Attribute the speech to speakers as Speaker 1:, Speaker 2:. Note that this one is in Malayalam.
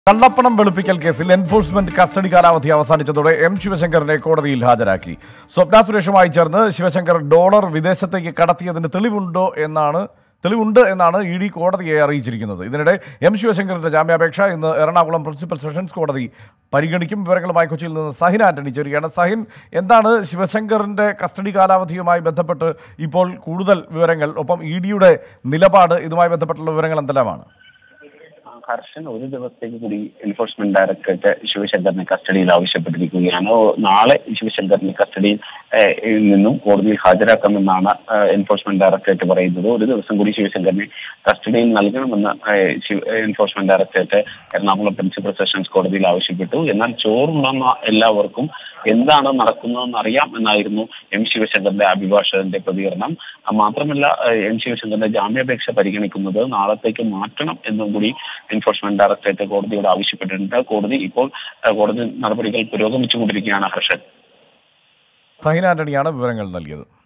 Speaker 1: കള്ളപ്പണം വെളുപ്പിക്കൽ കേസിൽ എൻഫോഴ്സ്മെന്റ് കസ്റ്റഡി കാലാവധി അവസാനിച്ചതോടെ എം ശിവശങ്കറിനെ കോടതിയിൽ ഹാജരാക്കി സ്വപ്ന സുരേഷുമായി ചേർന്ന് ശിവശങ്കർ ഡോളർ വിദേശത്തേക്ക് കടത്തിയതിന് തെളിവുണ്ടോ എന്നാണ് തെളിവുണ്ട് എന്നാണ് ഇ ഡി കോടതിയെ അറിയിച്ചിരിക്കുന്നത് ഇതിനിടെ എം ശിവശങ്കറിന്റെ ജാമ്യാപേക്ഷ ഇന്ന് എറണാകുളം പ്രിൻസിപ്പൽ സെഷൻസ് കോടതി പരിഗണിക്കും വിവരങ്ങളുമായി കൊച്ചിയിൽ നിന്ന് സഹിൻ ആന്റണി ചേരുകയാണ് സഹിൻ എന്താണ് ശിവശങ്കറിന്റെ കസ്റ്റഡി കാലാവധിയുമായി ബന്ധപ്പെട്ട് ഇപ്പോൾ കൂടുതൽ വിവരങ്ങൾ ഒപ്പം ഇ ഡിയുടെ നിലപാട് ഇതുമായി ബന്ധപ്പെട്ടുള്ള വിവരങ്ങൾ എന്തെല്ലാമാണ്
Speaker 2: ആ, ഹർഷൻ ഒരു ദിവസത്തേക്ക് കൂടി എൻഫോഴ്സ്മെന്റ് ഡയറക്ടറേറ്റ് ശിവശങ്കറിനെ കസ്റ്റഡിയിൽ ആവശ്യപ്പെട്ടിരിക്കുകയാണ് ഓ, നാളെ ശിവശങ്കറിനെ കസ്റ്റഡിയിൽ ഏഹ്, ൽ നിന്നും കോടതിയിൽ ഹാജരാക്കാമെന്നാണ് ഏഹ്, എൻഫോഴ്സ്മെന്റ് ഡയറക്ടറേറ്റ് പറയുന്നത് ഒരു ദിവസം കൂടി ശിവശങ്കറിനെ കസ്റ്റഡിയിൽ നൽകണമെന്ന് ഏഹ്, ശിവ- enforcement directorate Ernakulam principal sessions കോടതിയിൽ ആവശ്യപ്പെട്ടു എന്നാൽ ചോറുണ്ടെന്ന എല്ലാവർക്കും എന്താണ് നടക്കുന്നതെന്ന് അറിയാം എന്നായിരുന്നു എം ശിവശങ്കറിന്റെ അഭിഭാഷകന്റെ പ്രതികരണം ആ, മാത്രമല്ല ഏഹ്, എം ശിവശങ്കറിന്റെ ജാമ്യാപേക്ഷ പരിഗണിക്കുന്നത് നാളത്തേക്ക് മാറ്റണം എന്നും കൂടി എൻഫോഴ്സ്മെന്റ് ഡയറക്ടറേറ്റ് കോടതിയോട് ആവശ്യപ്പെട്ടിട്ടുണ്ട് കോടതി ഇപ്പോൾ ഏഹ്, കോടതി നടപടികൾ പുരോഗമിച്ചുകൊണ്ടിരിക്കുകയാണ് ഹർഷൻ
Speaker 1: സഹിൻ ആന്റണിയാണ് വിവരങ്ങൾ നൽകിയത്